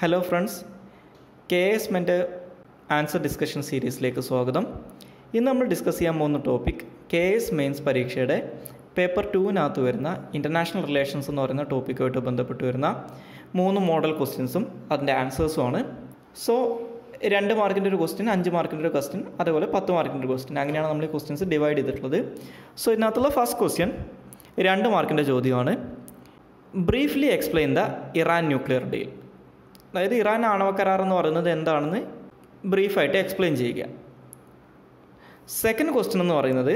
hello friends K S മെൻ്റെ answer discussion സീരീസിലേക്ക് സ്വാഗതം ഇന്ന് നമ്മൾ ഡിസ്കസ് ചെയ്യാൻ പോകുന്ന ടോപ്പിക് കെ എസ് മെയിൻസ് പരീക്ഷയുടെ പേപ്പർ ടൂവിനകത്ത് വരുന്ന ഇൻ്റർനാഷണൽ റിലേഷൻസ് എന്ന് പറയുന്ന ടോപ്പിക്കുമായിട്ട് ബന്ധപ്പെട്ട് വരുന്ന മൂന്ന് മോഡൽ ക്വസ്റ്റ്യൻസും അതിൻ്റെ ആൻസേഴ്സും ആണ് സോ രണ്ട് മാർക്കിൻ്റെ ഒരു ക്വസ്റ്റ്യൻ അഞ്ച് മാർക്കിൻ്റെ ഒരു ക്വസ്റ്റ്യൻ അതേപോലെ പത്ത് മാർക്കിൻ്റെ ഒരു ക്വസ്റ്റ്യൻ അങ്ങനെയാണ് നമ്മൾ ഈ ക്വസ്റ്റ്യൻസ് ഡിവൈഡ് ചെയ്തിട്ടുള്ളത് സോ ഇതിനകത്തുള്ള ഫസ്റ്റ് ക്വസ്റ്റ്യൻ രണ്ട് മാർക്കിൻ്റെ ചോദ്യമാണ് briefly explain the Iran nuclear deal അതായത് ഇറാൻ ആണവ കരാർ എന്ന് പറയുന്നത് എന്താണെന്ന് ബ്രീഫായിട്ട് എക്സ്പ്ലെയിൻ ചെയ്യുക സെക്കൻഡ് ക്വസ്റ്റ്യൻ എന്ന് പറയുന്നത്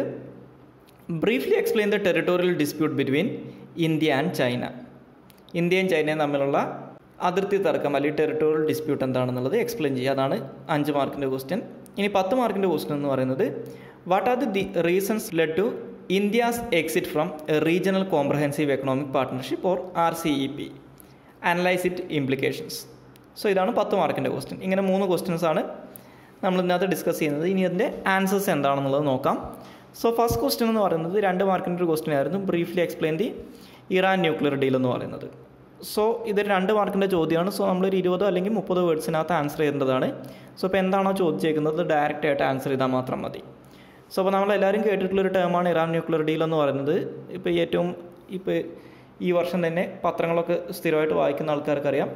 briefly explain the territorial dispute between India and China ഇന്ത്യയും ചൈനയും തമ്മിലുള്ള അതിർത്തി തർക്കം അല്ലെങ്കിൽ ടെറിട്ടോറിയൽ ഡിസ്പ്യൂട്ട് എന്താണെന്നുള്ളത് എക്സ്പ്ലെയിൻ ചെയ്യുക അതാണ് അഞ്ച് മാർക്കിൻ്റെ ക്വസ്റ്റ്യൻ ഇനി പത്ത് മാർക്കിൻ്റെ ക്വസ്റ്റ്യൻ എന്ന് പറയുന്നത് what are the reasons lead to India's exit from regional comprehensive economic partnership or R C E P analyse it implications so ഇതാണ് പത്ത് മാർക്കിൻ്റെ ക്വസ്റ്റ്യൻ ഇങ്ങനെ മൂന്ന് ക്വസ്റ്റ്യൻസ് ആണ് നമ്മൾ ഇതിനകത്ത് ഡിസ്കസ് ചെയ്യുന്നത് ഇനി അതിൻ്റെ ആൻസേഴ്സ് എന്താണെന്നുള്ളത് നോക്കാം സോ ഫസ്റ്റ് ക്വസ്റ്റ്യൻ എന്ന് പറയുന്നത് രണ്ട് മാർക്കിൻ്റെ ഒരു ക്വസ്റ്റ്യൻ ആയിരുന്നു briefly explain the Iran nuclear deal എന്ന് പറയുന്നത് സോ ഇത് രണ്ട് മാർക്കിൻ്റെ ചോദ്യമാണ് സോ നമ്മളൊരു ഇരുപതോ അല്ലെങ്കിൽ മുപ്പതോ വേർഡ്സിനകത്ത് ആൻസർ ചെയ്യേണ്ടതാണ് സോ ഇപ്പോൾ എന്താണോ ചോദിച്ചേക്കുന്നത് ഡയറക്റ്റ് ആയിട്ട് ആൻസർ ചെയ്താൽ മാത്രം മതി സോ അപ്പോൾ നമ്മളെല്ലാവരും കേട്ടിട്ടുള്ളൊരു ടേമാണ് ഇറാൻ ന്യൂക്ലിയർ ഡീൽ എന്ന് പറയുന്നത് ഇപ്പോൾ ഏറ്റവും ഇപ്പോൾ ഈ വർഷം തന്നെ പത്രങ്ങളൊക്കെ സ്ഥിരമായിട്ട് വായിക്കുന്ന ആൾക്കാർക്കറിയാം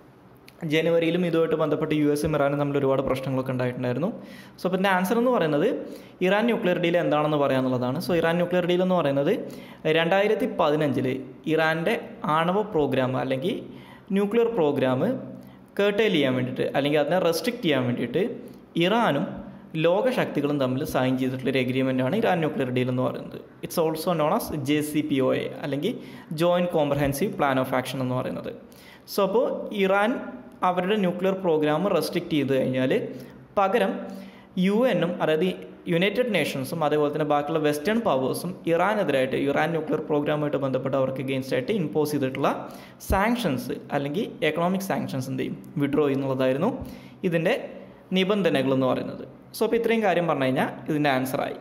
ജനുവരിയിലും ഇതുമായിട്ട് ബന്ധപ്പെട്ട് യു എസും ഇറാനും തമ്മിൽ ഒരുപാട് പ്രശ്നങ്ങളൊക്കെ ഉണ്ടായിട്ടുണ്ടായിരുന്നു സോ അപ്പോൾ ഇതിൻ്റെ ആൻസർ എന്ന് പറയുന്നത് ഇറാൻ ന്യൂക്ലിയർ ഡീൽ എന്താണെന്ന് പറയാനുള്ളതാണ് സോ ഇറാൻ ന്യൂക്ലിയർ ഡീൽ എന്ന് പറയുന്നത് രണ്ടായിരത്തി പതിനഞ്ചിൽ ഇറാൻ്റെ ആണവ പ്രോഗ്രാം അല്ലെങ്കിൽ ന്യൂക്ലിയർ പ്രോഗ്രാം കേട്ടേൽ ചെയ്യാൻ വേണ്ടിയിട്ട് അല്ലെങ്കിൽ അതിനെ റെസ്ട്രിക്റ്റ് ചെയ്യാൻ വേണ്ടിയിട്ട് ഇറാനും ലോകശക്തികളും തമ്മിൽ സൈൻ ചെയ്തിട്ടുള്ള ഒരു എഗ്രിമെൻ്റാണ് ഇറാൻ ന്യൂക്ലിയർ ഡീൽ എന്ന് പറയുന്നത് it's also known as J C P O A അല്ലെങ്കിൽ joint comprehensive plan of action എന്ന് പറയുന്നത് സോ അപ്പോൾ ഇറാൻ അവരുടെ ന്യൂക്ലിയർ പ്രോഗ്രാം റെസ്ട്രിക്റ്റ് ചെയ്ത് കഴിഞ്ഞാൽ പകരം യു എന്നും അതായത് യുണൈറ്റഡ് നേഷൻസും അതേപോലെ തന്നെ ബാക്കിയുള്ള വെസ്റ്റേൺ പവേഴ്സും ഇറാനെതിരായിട്ട് ഇറാൻ ന്യൂക്ലിയർ പ്രോഗ്രാമുമായിട്ട് ബന്ധപ്പെട്ട് അവർക്ക് എഗെയിൻസ്റ്റ് ആയിട്ട് ഇമ്പോസ് ചെയ്തിട്ടുള്ള സാങ്ഷൻസ് അല്ലെങ്കിൽ എക്കണോമിക് സാങ്ഷൻസ് എന്ത് ചെയ്യും വിഡ്രോ ചെയ്യുന്നുള്ളതായിരുന്നു ഇതിൻ്റെ നിബന്ധനകൾ എന്ന് പറയുന്നത് സോ അപ്പോൾ ഇത്രയും കാര്യം പറഞ്ഞു കഴിഞ്ഞാൽ ഇതിൻ്റെ ആൻസറായി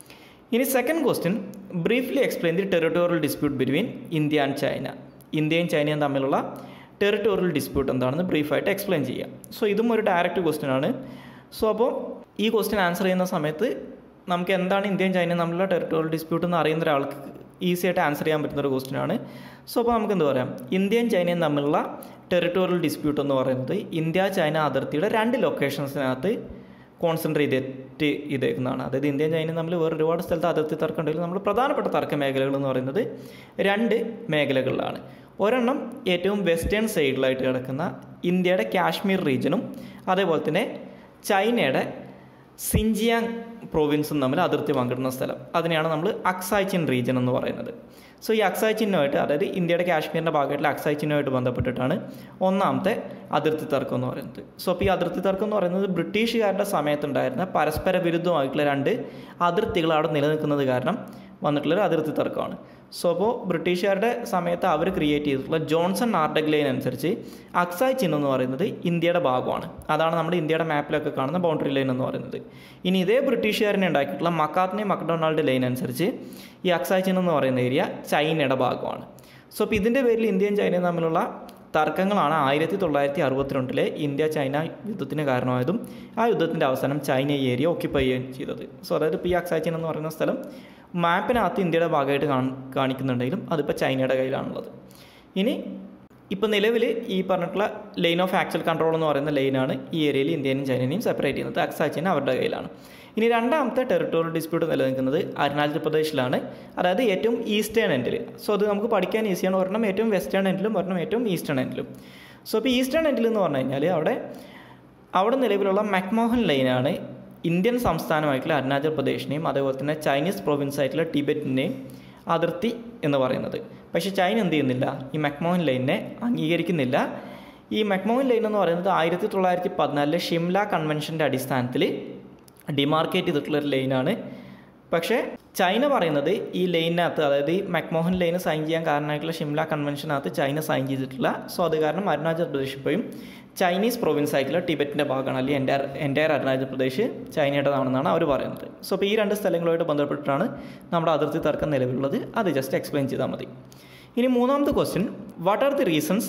ഇനി second question briefly explain the territorial dispute between India and China ഇന്ത്യയും ചൈനയും തമ്മിലുള്ള ടെറിട്ടോറിയൽ ഡിസ്പ്യൂട്ട് എന്താണെന്ന് ബ്രീഫായിട്ട് എക്സ്പ്ലെയിൻ ചെയ്യാം സോ ഇതും ഒരു ഡയറക്റ്റ് ക്വസ്റ്റ്യൻ ആണ് സോ അപ്പോൾ ഈ ക്വസ്റ്റ്യൻ ആൻസർ ചെയ്യുന്ന സമയത്ത് നമുക്ക് എന്താണ് ഇന്ത്യയും ചൈനയും തമ്മിലുള്ള ടെറിട്ടോറിയൽ ഡിസ്പ്യൂട്ട് എന്ന് അറിയുന്ന ഒരാൾക്ക് ഈസി ആയിട്ട് ആൻസർ ചെയ്യാൻ പറ്റുന്ന ഒരു ക്വസ്റ്റ്യൻ ആണ് സോ അപ്പോൾ നമുക്ക് എന്ത് പറയാം ഇന്ത്യയും ചൈനയും തമ്മിലുള്ള ടെറിട്ടോറിയൽ ഡിസ്പ്യൂട്ട് എന്ന് പറയുന്നത് ഇന്ത്യ ചൈന അതിർത്തിയുടെ രണ്ട് ലൊക്കേഷൻസിനകത്ത് കോൺസെൻട്രേറ്റ് ചെയ്തിട്ട് ഇതേക്കുന്നതാണ് അതായത് ഇന്ത്യയും ചൈനയും തമ്മിൽ വേറെ ഒരുപാട് സ്ഥലത്ത് അതിർത്തി തർക്കം ഉണ്ടെങ്കിലും നമ്മൾ പ്രധാനപ്പെട്ട തർക്ക മേഖലകൾ എന്ന് പറയുന്നത് രണ്ട് മേഖലകളിലാണ് ഒരെണ്ണം ഏറ്റവും വെസ്റ്റേൺ സൈഡിലായിട്ട് കിടക്കുന്ന ഇന്ത്യയുടെ കാശ്മീർ റീജിയനും അതേപോലെ തന്നെ ചൈനയുടെ സിൻജിയാങ് പ്രോവിൻസും തമ്മിൽ അതിർത്തി പങ്കിടുന്ന സ്ഥലം അതിനെയാണ് നമ്മൾ അക്സായ് ചിൻ റീജിയൻ എന്ന് പറയുന്നത് സോ ഈ അക്സായ് ചിഹ്നമായിട്ട് അതായത് ഇന്ത്യയുടെ കാശ്മീരിൻ്റെ ഭാഗമായിട്ടുള്ള അക്സായ് ചിഹ്നമായിട്ട് ബന്ധപ്പെട്ടിട്ടാണ് ഒന്നാമത്തെ അതിർത്തി തർക്കം എന്ന് പറയുന്നത് സോ അപ്പോൾ ഈ അതിർത്തി തർക്കം എന്ന് പറയുന്നത് ബ്രിട്ടീഷുകാരുടെ സമയത്തുണ്ടായിരുന്ന പരസ്പര വിരുദ്ധമായിട്ടുള്ള രണ്ട് അതിർത്തികൾ അവിടെ നിലനിൽക്കുന്നത് കാരണം വന്നിട്ടുള്ളൊരു അതിർത്തി തർക്കമാണ് സോ അപ്പോൾ ബ്രിട്ടീഷുകാരുടെ സമയത്ത് അവർ ക്രിയേറ്റ് ചെയ്തിട്ടുള്ള ജോൺസൺ ആർഡക് ലൈൻ അനുസരിച്ച് അക്സായ് ചിഹ്നം എന്ന് പറയുന്നത് ഇന്ത്യയുടെ ഭാഗമാണ് അതാണ് നമ്മുടെ ഇന്ത്യയുടെ മാപ്പിലൊക്കെ കാണുന്ന ബൗണ്ടറി ലൈൻ എന്ന് പറയുന്നത് ഇനി ഇതേ ബ്രിട്ടീഷുകാരനെ ഉണ്ടാക്കിയിട്ടുള്ള മക്കാത്തിനെ മക്ഡൊണാൾഡ് ലൈൻ അനുസരിച്ച് ഈ അക്സായ് ചിഹ്നം എന്ന് പറയുന്ന ഏരിയ ചൈനയുടെ ഭാഗമാണ് സോ അപ്പോൾ ഇതിൻ്റെ പേരിൽ ഇന്ത്യയും ചൈനയും തമ്മിലുള്ള തർക്കങ്ങളാണ് ആയിരത്തി തൊള്ളായിരത്തി അറുപത്തിരണ്ടിലെ ഇന്ത്യ ചൈന യുദ്ധത്തിന് കാരണമായതും ആ യുദ്ധത്തിൻ്റെ അവസാനം ചൈന ഈ ഏരിയ ഓക്യുപ്പൈ ചെയ്യുകയും ചെയ്തത് സോ അതായത് ഇപ്പോൾ ഈ അക്സായ് ചിഹ്നം എന്ന് പറയുന്ന സ്ഥലം മാപ്പിനകത്ത് ഇന്ത്യയുടെ ഭാഗമായിട്ട് കാണിക്കുന്നുണ്ടെങ്കിലും അതിപ്പോൾ ചൈനയുടെ കയ്യിലാണുള്ളത് ഇനി ഇപ്പോൾ നിലവിൽ ഈ പറഞ്ഞിട്ടുള്ള ലൈൻ ഓഫ് ആക്ച്വൽ കൺട്രോൾ എന്ന് പറയുന്ന ലൈനാണ് ഈ ഏരിയയിൽ ഇന്ത്യയും ചൈനയും സെപ്പറേറ്റ് ചെയ്യുന്നത് അക്സാച്ചിന് അവരുടെ കയ്യിലാണ് ഇനി രണ്ടാമത്തെ ടെറിട്ടോറിയൽ ഡിസ്പ്യൂട്ട് നിലനിൽക്കുന്നത് അരുണാചൽ പ്രദേശിലാണ് അതായത് ഏറ്റവും ഈസ്റ്റേൺ എൻഡിൽ സോ അത് നമുക്ക് പഠിക്കാൻ ഈസിയാണ് ഒരെണ്ണം ഏറ്റവും വെസ്റ്റേൺ എൻഡിലും ഒരെണ്ണം ഏറ്റവും ഈസ്റ്റേൺ എൻഡിലും സോ ഇപ്പോൾ ഈസ്റ്റേൺ എൻഡിൽ എന്ന് പറഞ്ഞു കഴിഞ്ഞാൽ അവിടെ അവിടെ നിലവിലുള്ള മക്മോഹൻ ലൈനാണ് ഇന്ത്യൻ സംസ്ഥാനമായിട്ടുള്ള അരുണാചൽ പ്രദേശിനെയും അതേപോലെ തന്നെ ചൈനീസ് പ്രൊവിൻസ് ആയിട്ടുള്ള ടിബറ്റിനെയും അതിർത്തി എന്ന് പറയുന്നത് പക്ഷേ ചൈന എന്ത് ചെയ്യുന്നില്ല ഈ മക്മോഹൻ ലൈനിനെ അംഗീകരിക്കുന്നില്ല ഈ മക്മോഹൻ ലൈൻ എന്ന് പറയുന്നത് ആയിരത്തി തൊള്ളായിരത്തി പതിനാലിലെ ഷിംല കൺവെൻഷൻ്റെ അടിസ്ഥാനത്തിൽ ഡിമാർക്കേറ്റ് ചെയ്തിട്ടുള്ളൊരു ലൈനാണ് പക്ഷേ ചൈന പറയുന്നത് ഈ ലൈനിനകത്ത് അതായത് ഈ മക്മോഹൻ ലൈന് സൈൻ ചെയ്യാൻ കാരണമായിട്ടുള്ള ഷിംല കൺവെൻഷനകത്ത് ചൈന സൈൻ ചെയ്തിട്ടില്ല സോ അത് കാരണം അരുണാചൽ പ്രദേശ് ഇപ്പോഴും ചൈനീസ് പ്രൊവിൻസ് ആയിട്ടുള്ള ടിബറ്റിൻ്റെ ഭാഗമാണ് അല്ലെങ്കിൽ എൻ്റെ എൻ്റെ അരുണാചൽ പ്രദേശ് ചൈനയുടേതാണെന്നാണ് അവർ പറയുന്നത് സോ അപ്പോൾ ഈ രണ്ട് സ്ഥലങ്ങളുമായിട്ട് ബന്ധപ്പെട്ടിട്ടാണ് നമ്മുടെ അതിർത്തി തർക്കം നിലവിലുള്ളത് അത് ജസ്റ്റ് എക്സ്പ്ലെയിൻ ചെയ്താൽ മതി ഇനി മൂന്നാമത്തെ question what are the reasons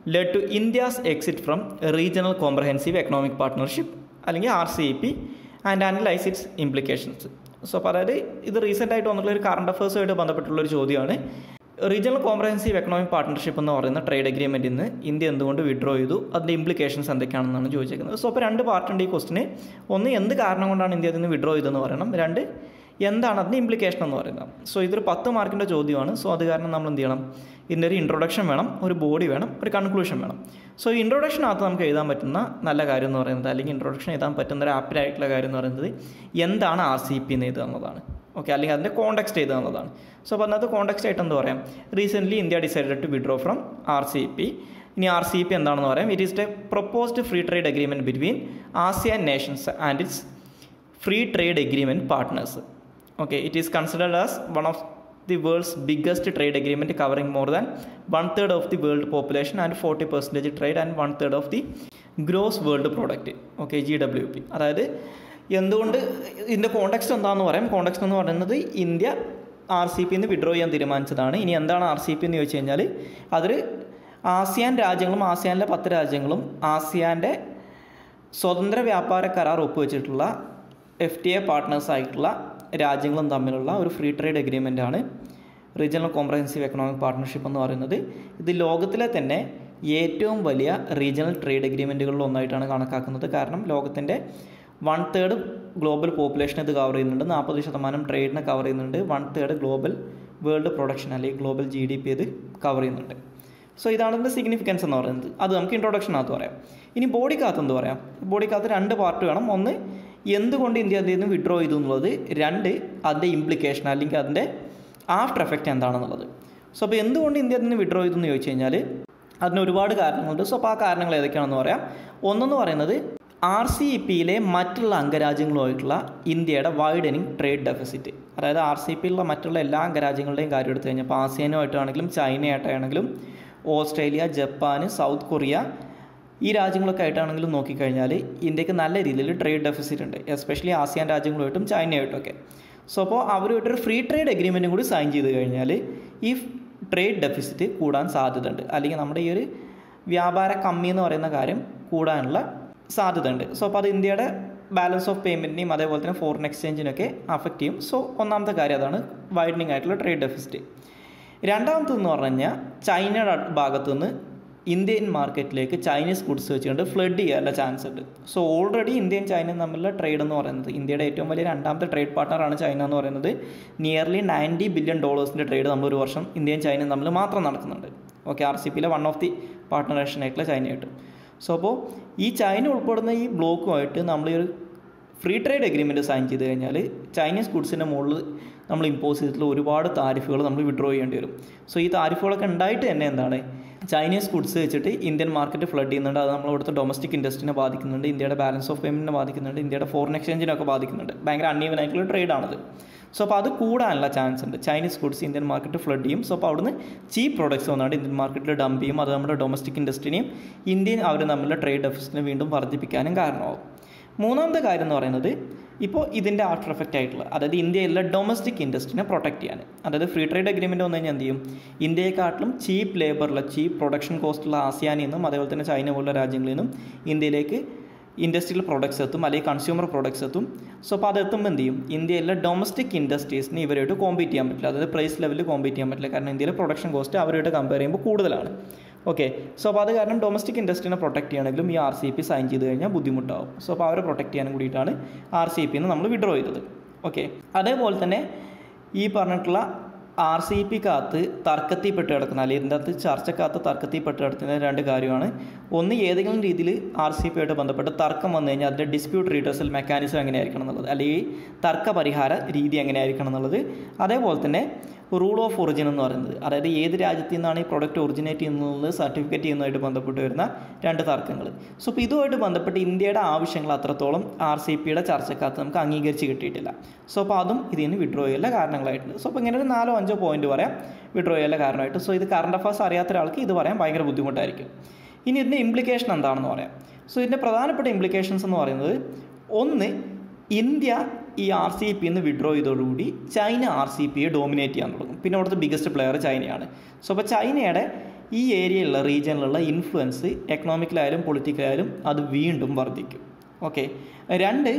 lead to India's exit from regional comprehensive economic partnership അല്ലെങ്കിൽ R C P and analyse its implications so അപ്പോൾ അതായത് ഇത് റീസെൻ്റ് ആയിട്ട് വന്നിട്ടുള്ള ഒരു കറണ്ട് അഫയേഴ്സുമായിട്ട് ബന്ധപ്പെട്ടുള്ള ഒരു ചോദ്യമാണ് റീജിയണൽ കോംപ്രഹെൻസീവ് എക്കണോമിക് പാർട്ട്ണർഷിപ്പ് എന്ന് പറയുന്ന ട്രേഡ് അഗ്രിമെൻറ്റിൽ നിന്ന് ഇന്ത്യ എന്തുകൊണ്ട് വിഡ്രോ ചെയ്തു അതിൻ്റെ ഇംപ്ലിക്കേഷൻസ് എന്തൊക്കെയാണെന്നാണ് ചോദിച്ചിരിക്കുന്നത് സോ അപ്പോൾ രണ്ട് പാർട്ടുണ്ട് ഈ ക്വസ്റ്റിന് ഒന്ന് എന്ത് കാരണം കൊണ്ടാണ് ഇന്ത്യ അതിൽ നിന്ന് വിഡ്രോ ചെയ്തതെന്ന് പറയണം രണ്ട് എന്താണ് അതിൻ്റെ ഇംപ്ലിക്കേഷൻ എന്ന് പറയുന്നത് സോ ഇതൊരു പത്ത് മാർക്കിൻ്റെ ചോദ്യമാണ് സോ അത് കാരണം നമ്മൾ എന്ത് ചെയ്യണം ഇതിൻ്റെ ഒരു ഇൻട്രൊഡക്ഷൻ വേണം ഒരു ബോഡി വേണം ഒരു കൺക്ലൂഷൻ വേണം സോ ഇൻട്രൊഡക്ഷനകത്ത് നമുക്ക് എഴുതാൻ പറ്റുന്ന നല്ല കാര്യം എന്ന് പറയുന്നത് അല്ലെങ്കിൽ ഇൻട്രൊഡക്ഷൻ എഴുതാൻ പറ്റുന്ന ഒരു ആപ്റ്റായിട്ടുള്ള കാര്യം എന്ന് പറയുന്നത് എന്താണ് ആർ സി പി എന്ന് എഴുതുക എന്നുള്ളതാണ് ഓക്കെ അല്ലെങ്കിൽ അതിൻ്റെ കോണ്ടക്സ്റ്റ് എഴുതുക എന്നുള്ളതാണ് സോ അപ്പോൾ അതിനകത്ത് കോണ്ടക്സ്റ്റ് ആയിട്ട് എന്താ പറയാം recently India decided to withdraw from R C P ഇനി ആർ സി പി എന്താണെന്ന് പറയാം it is a proposed free trade agreement between ASEAN nations and its free trade agreement partners okay it is considered as one of the world's biggest trade agreement covering more than one third of the world population and 40 percentage trade and one third of the gross world product okay G W P അതായത് എന്തുകൊണ്ട് ഇതിൻ്റെ context എന്താണെന്ന് പറയാം context എന്ന് പറയുന്നത് India R C പിന്ന് withdraw ചെയ്യാൻ തീരുമാനിച്ചതാണ് ഇനി എന്താണ് ആർ സി പി എന്ന് ചോദിച്ചു കഴിഞ്ഞാൽ അതിൽ ആസിയാൻ രാജ്യങ്ങളും ആസിയാനിലെ പത്ത് രാജ്യങ്ങളും ആസിയാൻ്റെ സ്വതന്ത്ര വ്യാപാര കരാർ ഒപ്പുവെച്ചിട്ടുള്ള എഫ് ടി എ പാർട്ട്നേഴ്സ് ആയിട്ടുള്ള രാജ്യങ്ങളും തമ്മിലുള്ള ഒരു ഫ്രീ ട്രേഡ് എഗ്രിമെൻ്റ് ആണ് റീജിയണൽ കോംപ്രഹെൻസീവ് എക്കണോമിക് പാർട്ട്ണർഷിപ്പ് എന്ന് പറയുന്നത് ഇത് ലോകത്തിലെ തന്നെ ഏറ്റവും വലിയ റീജിയണൽ ട്രേഡ് എഗ്രിമെൻറ്റുകളിൽ ഒന്നായിട്ടാണ് കണക്കാക്കുന്നത് കാരണം ലോകത്തിൻ്റെ വൺ തേർഡ് ഗ്ലോബൽ പോപ്പുലേഷൻ ഇത് കവർ ചെയ്യുന്നുണ്ട് നാൽപ്പത് ശതമാനം ട്രേഡിനെ കവർ ചെയ്യുന്നുണ്ട് one third global world production അല്ലെങ്കിൽ ഗ്ലോബൽ ജി ഡി പി ഇത് കവർ ചെയ്യുന്നുണ്ട് സോ ഇതാണ് ഇതിൻ്റെ സിഗ്നിഫിക്കൻസ് എന്ന് പറയുന്നത് അത് നമുക്ക് ഇൻട്രൊഡക്ഷനകത്ത് പറയാം ഇനി ബോഡിക്കകത്ത് എന്ത് പറയാം ബോഡിക്കകത്ത് രണ്ട് പാർട്ട് വേണം ഒന്ന് എന്തുകൊണ്ട് ഇന്ത്യ അതിൽ നിന്ന് വിഡ്രോ ചെയ്തു എന്നുള്ളത് രണ്ട് അതിൻ്റെ ഇംപ്ലിക്കേഷൻ അല്ലെങ്കിൽ അതിൻ്റെ ആഫ്റ്റർ എഫക്റ്റ് എന്താണെന്നുള്ളത് സോ അപ്പോൾ എന്തുകൊണ്ട് ഇന്ത്യ അതിൽ നിന്ന് വിഡ്രോ ചെയ്തു എന്ന് ചോദിച്ചു കഴിഞ്ഞാൽ അതിന് ഒരുപാട് കാരണങ്ങളുണ്ട് സോ അപ്പോൾ ആ കാരണങ്ങൾ ഏതൊക്കെയാണെന്ന് പറയാം ഒന്നെന്ന് പറയുന്നത് ആർ സി ഇ പിയിലെ മറ്റുള്ള അംഗരാജ്യങ്ങളുമായിട്ടുള്ള ഇന്ത്യയുടെ വൈഡനിങ് ട്രേഡ് ഡെഫിസിറ്റ് അതായത് ആർ സി പിയിലുള്ള മറ്റുള്ള എല്ലാ അംഗരാജ്യങ്ങളുടെയും കാര്യം എടുത്തു കഴിഞ്ഞാൽ ഇപ്പോൾ ആസിയാനുമായിട്ടാണെങ്കിലും ചൈനയായിട്ടാണെങ്കിലും ഓസ്ട്രേലിയ ജപ്പാൻ സൗത്ത് കൊറിയ ഈ രാജ്യങ്ങളൊക്കെ ആയിട്ടാണെങ്കിലും നോക്കിക്കഴിഞ്ഞാൽ ഇന്ത്യക്ക് നല്ല രീതിയിൽ ട്രേഡ് ഡെഫിസിറ്റ് ഉണ്ട് എസ്പെഷ്യലി ആസിയാൻ രാജ്യങ്ങളുമായിട്ടും ചൈനയായിട്ടൊക്കെ സോ അപ്പോൾ അവരുമായിട്ടൊരു ഫ്രീ ട്രേഡ് എഗ്രിമെൻറ്റും കൂടി സൈൻ ചെയ്ത് കഴിഞ്ഞാൽ ഈ ട്രേഡ് ഡെഫിസിറ്റ് കൂടാൻ സാധ്യതയുണ്ട് അല്ലെങ്കിൽ നമ്മുടെ ഈ ഒരു വ്യാപാര കമ്മി എന്ന് പറയുന്ന കാര്യം കൂടാനുള്ള സാധ്യതയുണ്ട് സോ അപ്പോൾ അത് ഇന്ത്യയുടെ ബാലൻസ് ഓഫ് പേയ്മെൻറ്റിനെയും അതേപോലെ തന്നെ ഫോറിൻ എക്സ്ചേഞ്ചിനൊക്കെ അഫക്റ്റ് ചെയ്യും സോ ഒന്നാമത്തെ കാര്യം അതാണ് വൈഡനിങ് ആയിട്ടുള്ള ട്രേഡ് ഡെഫിസിറ്റ് രണ്ടാമത്തെന്ന് പറഞ്ഞു കഴിഞ്ഞാൽ ചൈനയുടെ ഭാഗത്തു നിന്ന് ഇന്ത്യൻ മാർക്കറ്റിലേക്ക് ചൈനീസ് ഗുഡ്സ് വെച്ചുകൊണ്ട് ഫ്ലഡ് ചെയ്യാനുള്ള ചാൻസ് ഉണ്ട് സോ ഓൾറെഡി ഇന്ത്യയും ചൈനയും തമ്മിലുള്ള ട്രേഡ് എന്ന് പറയുന്നത് ഇന്ത്യയുടെ ഏറ്റവും വലിയ രണ്ടാമത്തെ ട്രേഡ് പാർട്ണറാണ് ചൈന എന്ന് പറയുന്നത് നിയർലി നയൻറ്റി ബില്യൺ ഡോളേഴ്സിൻ്റെ ട്രേഡ് നമ്മൾ ഒരു വർഷം ഇന്ത്യയും ചൈനയും തമ്മിൽ മാത്രം നടക്കുന്നുണ്ട് ഓക്കെ ആർ സി പിയിലെ വൺ ഓഫ് ദി പാർട്ട്ണറേഷൻ ആയിട്ടുള്ള ചൈനയായിട്ട് സോ അപ്പോൾ ഈ ചൈന ഉൾപ്പെടുന്ന ഈ ബ്ലോക്കുമായിട്ട് നമ്മൾ ഈ ഒരു ഫ്രീ ട്രേഡ് എഗ്രിമെൻറ്റ് സൈൻ ചെയ്ത് കഴിഞ്ഞാൽ ചൈനീസ് ഗുഡ്സിൻ്റെ മുകളിൽ നമ്മൾ ഇമ്പോസ് ചെയ്തിട്ടുള്ള ഒരുപാട് താരിഫുകൾ നമ്മൾ വിഡ്രോ ചെയ്യേണ്ടി വരും സോ ഈ താരിഫുകളൊക്കെ ഉണ്ടായിട്ട് തന്നെ എന്താണ് ചൈനീസ് ഗുഡ്സ് വെച്ചിട്ട് ഇന്ത്യൻ മാർക്കറ്റ് ഫ്ലഡ് ചെയ്യുന്നുണ്ട് അത് നമ്മൾ ഇവിടുത്തെ ഡൊമസ്റ്റിക് ഇൻഡസ്ട്രീനെ ബാധിക്കുന്നുണ്ട് ഇന്ത്യയുടെ ബാലൻസ് ഓഫ് പേയ്മെൻറ്റിനെ ബാധിക്കുന്നുണ്ട് ഇന്ത്യയുടെ ഫോറിൻ എക്സ്ചേഞ്ചിനൊക്കെ ബാധിക്കുന്നുണ്ട് ഭയങ്കര അൺഈവൻ ആയിട്ടുള്ള ട്രേഡാണത് സോ അപ്പോൾ അത് കൂടാനുള്ള ചാൻസ് ഉണ്ട് Chinese goods Indian market flood ചെയ്യും സോ അപ്പോൾ അവിടുന്ന് ചീപ്പ് പ്രോഡക്റ്റ്സ് വന്നുകൊണ്ട് ഇന്ത്യൻ മാർക്കറ്റിൽ ഡംപ് ചെയ്യും അത് നമ്മുടെ ഡൊമസ്റ്റിക് ഇൻഡസ്ട്രീനെയും ഇന്ത്യൻ അവർ തമ്മിലുള്ള ട്രേഡ് ഡെഫിസിറ്റിനെ വീണ്ടും വർദ്ധിപ്പിക്കാനും കാരണമാകും മൂന്നാമത്തെ കാര്യം എന്ന് പറയുന്നത് ഇപ്പോൾ ഇതിൻ്റെ ആഫ്റ്റർ എഫക്റ്റ് ആയിട്ടുള്ള അതായത് ഇന്ത്യയിലെ ഡൊമസ്റ്റിക് ഇൻഡസ്ട്രീനെ പ്രൊട്ടക്ട് ചെയ്യാൻ അതായത് ഫ്രീ ട്രേഡ് അഗ്രിമെൻറ്റ് വന്നു കഴിഞ്ഞാൽ എന്ത് ചെയ്യും ഇന്ത്യയെക്കാട്ടിലും ചീപ്പ് ലേബറുള്ള ചീപ്പ് പ്രൊഡക്ഷൻ കോസ്റ്റുള്ള ആസിയാനിൽ നിന്നും അതേപോലെ തന്നെ ചൈന പോലുള്ള രാജ്യങ്ങളിൽ നിന്നും ഇന്ത്യയിലേക്ക് ഇൻഡസ്ട്രിയൽ പ്രോഡക്ട്സ് എത്തും അല്ലെങ്കിൽ കൺസ്യൂമർ പ്രോഡക്ട്സ് എത്തും സോ അപ്പോൾ അത് എത്തുമ്പോൾ എന്ത് ചെയ്യും ഇന്ത്യയിലെ ഡൊമസ്റ്റിക് ഇൻഡസ്ട്രീസിന് ഇവരായിട്ട് കോമ്പീറ്റ് ചെയ്യാൻ പറ്റില്ല അതായത് പ്രൈസ് ലെവലിൽ കോമ്പീറ്റ് ചെയ്യാൻ പറ്റില്ല കാരണം ഇന്ത്യയിലെ പ്രൊഡക്ഷൻ കോസ്റ്റ് അവരായിട്ട് കമ്പയർ ചെയ്യുമ്പോൾ കൂടുതലാണ് ഓക്കെ സോ അപ്പോൾ അത് കാരണം ഡൊമസ്റ്റിക് ഇൻഡസ്ട്രീനെ പ്രൊട്ടക്ട് ചെയ്യണമെങ്കിലും ഈ ആർ സി പി സൈൻ ചെയ്ത് കഴിഞ്ഞാൽ ബുദ്ധിമുട്ടാവും സോ അപ്പോൾ അവരെ പ്രൊട്ടക്ട് ചെയ്യാനും കൂടിയിട്ടാണ് ആർ സി പിന്ന് നമ്മൾ വിഡ്രോ ചെയ്തത് ഓക്കെ അതേപോലെ തന്നെ ഈ പറഞ്ഞിട്ടുള്ള ആർ സി പിക്കകത്ത് തർക്കത്തിൽ പെട്ട് കിടക്കുന്ന അല്ലെങ്കിൽ ഇതിൻ്റെ അകത്ത് ചർച്ചക്കകത്ത് തർക്കത്തിൽ പെട്ട് കിടക്കുന്ന രണ്ട് കാര്യമാണ് ഒന്ന് ഏതെങ്കിലും രീതിയിൽ ആർ സി പി ആയിട്ട് ബന്ധപ്പെട്ട് തർക്കം വന്നു കഴിഞ്ഞാൽ അതിൻ്റെ ഡിസ്പ്യൂട്ട് റീഡേഴ്സൽ മെക്കാനിസം എങ്ങനെയായിരിക്കണം എന്നുള്ളത് അല്ലെങ്കിൽ തർക്ക പരിഹാര രീതി എങ്ങനെയായിരിക്കണം എന്നുള്ളത് അതേപോലെ തന്നെ റൂൾ ഓഫ് ഒറിജിൻ എന്ന് പറയുന്നത് അതായത് ഏത് രാജ്യത്തു നിന്നാണ് ഈ പ്രൊഡക്റ്റ് ഒറിജിനേറ്റ് ചെയ്യുന്നത് സർട്ടിഫിക്കറ്റ് ചെയ്യുന്നതായിട്ട് ബന്ധപ്പെട്ട് വരുന്ന രണ്ട് തർക്കങ്ങൾ സോ ഇപ്പോൾ ഇതുമായിട്ട് ബന്ധപ്പെട്ട് ഇന്ത്യയുടെ ആവശ്യങ്ങൾ അത്രത്തോളം ആർ സി പിയുടെ ചർച്ചക്കകത്ത് നമുക്ക് അംഗീകരിച്ച് കിട്ടിയിട്ടില്ല സോ അപ്പോൾ അതും ഇതിന് വിഡ്രോ ചെയ്യല കാരണങ്ങളായിട്ടുണ്ട് സോ അപ്പോൾ ഇങ്ങനെ ഒരു നാലോ അഞ്ചോ പോയിന്റ് പറയാം വിഡ്രോ ചെയ്യല കാരണമായിട്ട് സോ ഇത് കറണ്ട് അഫയേഴ്സ് അറിയാത്ത ഒരാൾക്ക് ഇത് പറയാൻ ഭയങ്കര ബുദ്ധിമുട്ടായിരിക്കും ഇനി ഇതിൻ്റെ ഇംപ്ലിക്കേഷൻ എന്താണെന്ന് പറയാം സോ ഇതിൻ്റെ പ്രധാനപ്പെട്ട ഇംപ്ലിക്കേഷൻസ് എന്ന് പറയുന്നത് ഒന്ന് ഇന്ത്യ ഈ ആർ സി പി നിന്ന് വിഡ്രോ ചെയ്തതോടുകൂടി ചൈന ആർ സി പിയെ ഡോമിനേറ്റ് ചെയ്യാൻ തുടങ്ങും പിന്നെ അവിടുത്തെ ബിഗസ്റ്റ് പ്ലെയർ ചൈനയാണ് സോ അപ്പോൾ ചൈനയുടെ ഈ ഏരിയയിലുള്ള റീജിയനിലുള്ള ഇൻഫ്ലുവൻസ് എക്കണോമിക്കലായാലും പൊളിറ്റിക്കലായാലും അത് വീണ്ടും വർദ്ധിക്കും ഓക്കെ രണ്ട്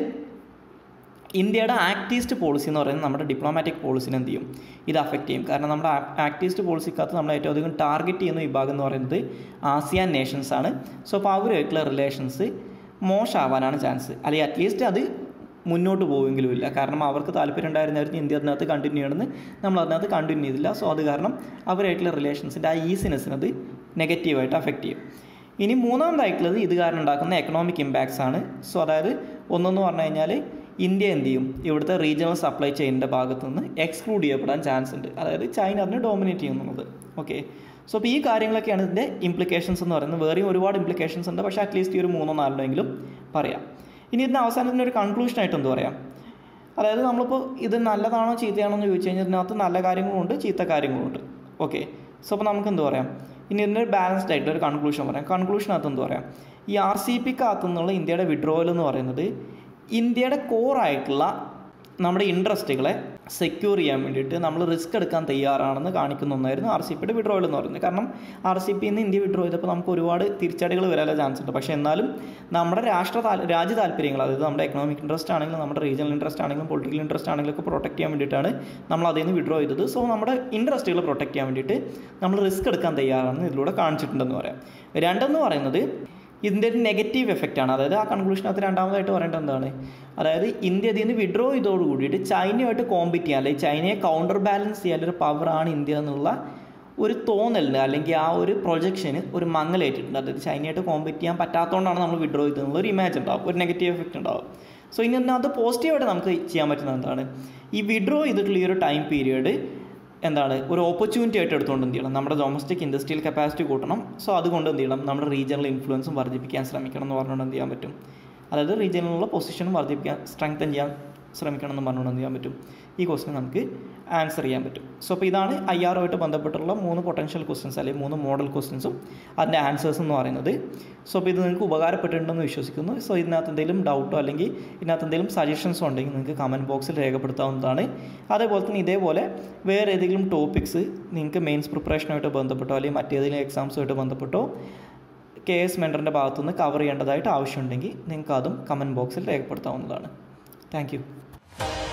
ഇന്ത്യയുടെ ആക്ടിവിസ്റ്റ് പോളിസി എന്ന് പറയുന്നത് നമ്മുടെ ഡിപ്ലോമാറ്റിക് പോളിസിനെ എന്ത് ചെയ്യും ഇത് അഫക്റ്റ് ചെയ്യും കാരണം നമ്മുടെ ആക്ടിവിസ്റ്റ് പോളിസിക്കകത്ത് നമ്മൾ ഏറ്റവും അധികം ടാർഗറ്റ് ചെയ്യുന്ന വിഭാഗം എന്ന് പറയുന്നത് ആസിയാൻ നേഷൻസ് ആണ് സോ അപ്പോൾ അവരുമായിട്ടുള്ള റിലേഷൻസ് മോശമാവാനാണ് ചാൻസ് അല്ലെങ്കിൽ അറ്റ്ലീസ്റ്റ് അത് മുന്നോട്ട് പോവുമെങ്കിലും ഇല്ല കാരണം അവർക്ക് താല്പര്യം ഉണ്ടായിരുന്നായിരുന്നു ഇന്ത്യ അതിനകത്ത് കണ്ടിന്യൂ ചെയ്യണമെന്ന് നമ്മൾ അതിനകത്ത് കണ്ടിന്യൂ ചെയ്തില്ല സോ അത് കാരണം അവരായിട്ടുള്ള റിലേഷൻസിൻ്റെ ആ ഈസിനെസ്സിന് അത് നെഗറ്റീവായിട്ട് അഫക്റ്റ് ചെയ്യും ഇനി മൂന്നാമതായിട്ടുള്ളത് ഇത് കാരണം ഉണ്ടാക്കുന്ന എക്കണോമിക് ഇമ്പാക്ട്സ് ആണ് സോ അതായത് ഒന്നെന്ന് പറഞ്ഞു കഴിഞ്ഞാൽ ഇന്ത്യ എന്ത് ചെയ്യും ഇവിടുത്തെ റീജിയണൽ സപ്ലൈ ചെയിനിൻ്റെ ഭാഗത്തു നിന്ന് എക്സ്ക്ലൂഡ് ചെയ്യപ്പെടാൻ ചാൻസ് ഉണ്ട് അതായത് ചൈന അതിനെ ഡോമിനേറ്റ് ചെയ്യുന്നുള്ളത് ഓക്കെ സോ അപ്പോൾ ഈ കാര്യങ്ങളൊക്കെയാണ് ഇതിൻ്റെ ഇംപ്ലിക്കേഷൻസ് എന്ന് പറയുന്നത് വേറെയും ഒരുപാട് ഇംപ്ലിക്കേഷൻസ് ഉണ്ട് പക്ഷേ അറ്റ്ലീസ്റ്റ് ഈ ഒരു മൂന്നോ നാലിനോ എങ്കിലും പറയാം ഇനി ഇതിൻ്റെ അവസാനത്തിന് ഒരു കൺക്ലൂഷനായിട്ട് എന്ത് പറയാം അതായത് നമ്മളിപ്പോൾ ഇത് നല്ലതാണോ ചീത്തയാണോ എന്ന് ചോദിച്ചു കഴിഞ്ഞാൽ ഇതിനകത്ത് നല്ല കാര്യങ്ങളുണ്ട് ചീത്ത കാര്യങ്ങളുണ്ട് ഓക്കെ സോ അപ്പോൾ നമുക്ക് എന്ത് പറയാം ഇനി ഇതിൻ്റെ ഒരു ബാലൻസ്ഡ് ആയിട്ട് ഒരു കൺക്ലൂഷൻ പറയാം കൺക്ലൂഷനകത്ത് എന്ത് പറയാം ഈ ആർ സി പിക്കകത്തു നിന്നുള്ള ഇന്ത്യയുടെ വിഡ്രോവൽ എന്ന് പറയുന്നത് ഇന്ത്യയുടെ കോറായിട്ടുള്ള നമ്മുടെ ഇൻട്രസ്റ്റുകളെ സെക്യൂർ ചെയ്യാൻ വേണ്ടിയിട്ട് നമ്മൾ റിസ്ക് എടുക്കാൻ തയ്യാറാണെന്ന് കാണിക്കുന്ന ഒന്നായിരുന്നു ആർ സി പിയുടെ വിഡ്രോവൽ എന്ന് പറയുന്നത് കാരണം ആർ സി പിയിൽ നിന്ന് ഇന്ത്യ വിഡ്രോ ചെയ്തപ്പോൾ നമുക്ക് ഒരുപാട് തിരിച്ചടികൾ വരാനുള്ള ചാൻസ് ഉണ്ട് പക്ഷേ എന്നാലും നമ്മുടെ രാഷ്ട്ര താൽ രാജ്യ താല്പര്യങ്ങൾ അതായത് നമ്മുടെ എക്കണോമിക് ഇൻട്രസ്റ്റ് ആണെങ്കിലും നമ്മുടെ റീജിയണൽ ഇൻട്രസ്റ്റ് ആണെങ്കിലും പൊളിറ്റിക്കൽ ഇൻട്രസ്റ്റ് ആണെങ്കിലും ഒക്കെ പ്രൊട്ടക്ട് ചെയ്യാൻ വേണ്ടിയിട്ടാണ് നമ്മൾ അതിൽ നിന്ന് വിഡ്രോ ചെയ്തത് സോ നമ്മുടെ ഇൻട്രസ്റ്റുകൾ പ്രൊട്ടക്ട് ചെയ്യാൻ വേണ്ടിയിട്ട് നമ്മൾ റിസ്ക് എടുക്കാൻ തയ്യാറാണെന്ന് ഇതിലൂടെ കാണിച്ചിട്ടുണ്ടെന്ന് പറയാം രണ്ടെന്ന് പറയുന്നത് ഇതിൻ്റെ ഒരു നെഗറ്റീവ് എഫക്റ്റ് ആണ് അതായത് ആ കൺക്ലൂഷനകത്ത് രണ്ടാമതായിട്ട് പറയേണ്ടത് എന്താണ് അതായത് ഇന്ത്യ ഇതിൽ നിന്ന് വിഡ്രോ ചെയ്തോട് കൂടിയിട്ട് ചൈനയുമായിട്ട് കോമ്പറ്റ് ചെയ്യാൻ അല്ലെങ്കിൽ ചൈനയെ കൗണ്ടർ ബാലൻസ് ചെയ്യാനൊരു പവറാണ് ഇന്ത്യ എന്നുള്ള ഒരു തോന്നലിന് അല്ലെങ്കിൽ ആ ഒരു പ്രൊജക്ഷന് ഒരു മങ്ങലേറ്റിട്ടുണ്ട് അതായത് ചൈനയായിട്ട് കോമ്പറ്റ് ചെയ്യാൻ പറ്റാത്തതുകൊണ്ടാണ് നമ്മൾ വിഡ്രോ ചെയ്തതെന്നുള്ള ഒരു ഇമേജ് ഉണ്ടാവും ഒരു നെഗറ്റീവ് എഫക്റ്റ് ഉണ്ടാവും സോ ഇനി അതിനകത്ത് പോസിറ്റീവായിട്ട് നമുക്ക് ചെയ്യാൻ പറ്റുന്നത് എന്താണ് ഈ വിഡ്രോ ചെയ്തിട്ടുള്ള ഈ ഒരു ടൈം പീരീഡ് എന്താണ് ഒരു ഓപ്പർച്യൂണിറ്റി ആയിട്ട് എടുത്തുകൊണ്ട് എന്ത് ചെയ്യണം നമ്മുടെ ഡൊമസ്റ്റിക് ഇൻഡസ്ട്രിയൽ കപ്പാസിറ്റി കൂട്ടണം സോ അതുകൊണ്ട് എന്ത് ചെയ്യണം നമ്മുടെ റീജിയണൽ ഇൻഫ്ലുവൻസും വർദ്ധിപ്പിക്കാൻ ശ്രമിക്കണം എന്ന് പറഞ്ഞുകൊണ്ട് എന്ത് ചെയ്യാൻ പറ്റും അതായത് റീജിയനിലുള്ള പൊസിഷനും വർദ്ധിപ്പിക്കാൻ സ്ട്രെങ്തൻ ചെയ്യാൻ ശ്രമിക്കണം എന്ന് പറഞ്ഞുകൊണ്ട് എന്ത് ചെയ്യാൻ പറ്റും ഈ ക്വസ്റ്റിന് നമുക്ക് ആൻസർ ചെയ്യാൻ പറ്റും സോ അപ്പോൾ ഇതാണ് ഐ ആറുമായിട്ട് ബന്ധപ്പെട്ടുള്ള മൂന്ന് പൊട്ടൻഷ്യൽ ക്വസ്റ്റ്യൻസ് അല്ലെങ്കിൽ മൂന്ന് മോഡൽ ക്വസ്റ്റ്യൻസും അതിൻ്റെ ആൻസേഴ്സ് എന്ന് പറയുന്നത് സോ അപ്പോൾ ഇത് നിങ്ങൾക്ക് ഉപകാരപ്പെട്ടിട്ടുണ്ടെന്ന് വിശ്വസിക്കുന്നു സോ ഇതിനകത്ത് എന്തെങ്കിലും ഡൗട്ടോ അല്ലെങ്കിൽ ഇതിനകത്ത് എന്തെങ്കിലും സജഷൻസോ ഉണ്ടെങ്കിൽ നിങ്ങൾക്ക് കമൻറ്റ് ബോക്സിൽ രേഖപ്പെടുത്താവുന്നതാണ് അതേപോലെ തന്നെ ഇതേപോലെ വേറെ ഏതെങ്കിലും ടോപ്പിക്സ് നിങ്ങൾക്ക് മെയിൻസ് പ്രിപ്പറേഷനുമായിട്ട് ബന്ധപ്പെട്ടോ അല്ലെങ്കിൽ മറ്റേതെങ്കിലും എക്സാംസുമായിട്ട് ബന്ധപ്പെട്ടോ കെ എസ് മെൻറ്ററിൻ്റെ ഭാഗത്തുനിന്ന് കവർ ചെയ്യേണ്ടതായിട്ട് ആവശ്യമുണ്ടെങ്കിൽ നിങ്ങൾക്ക് അതും കമൻറ്റ് ബോക്സിൽ രേഖപ്പെടുത്താവുന്നതാണ് താങ്ക്